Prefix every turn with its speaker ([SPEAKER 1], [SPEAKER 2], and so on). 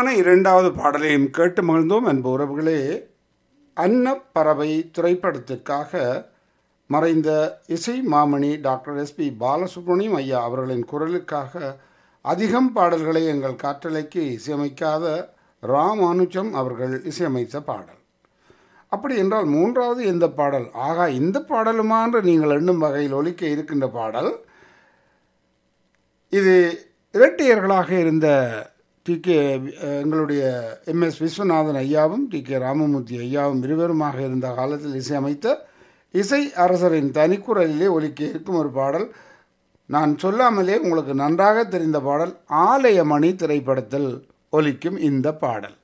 [SPEAKER 1] இனிமையான இரண்டாவது பாடலையும் கேட்டு மகிழ்ந்தோம் அன்பு உறவுகளே அன்னப்பறவை திரைப்படத்திற்காக மறைந்த இசை மாமணி டாக்டர் எஸ்பி பாலசுப்ரமணியம் ஐயா அவர்களின் குரலுக்காக அதிகம் பாடல்களை எங்கள் காற்றலைக்கு இசையமைக்காத ராமானுஜம் அவர்கள் இசையமைத்த பாடல் அப்படி என்றால் மூன்றாவது எந்த பாடல் ஆகா இந்த பாடலுமா என்று நீங்கள் எண்ணும் வகையில் ஒலிக்க இருக்கின்ற பாடல் இது இரட்டையர்களாக இருந்த டி கே எங்களுடைய எம் எஸ் விஸ்வநாதன் ஐயாவும் டி கே ராமமூர்த்தி ஐயாவும் இருவருமாக இருந்த காலத்தில் இசையமைத்த இசை அரசரின் தனிக்குரலிலே ஒலிக்க இருக்கும் ஒரு பாடல் நான் சொல்லாமலே உங்களுக்கு நன்றாக தெரிந்த பாடல் ஆலயமணி திரைப்படத்தில் ஒலிக்கும் இந்த பாடல்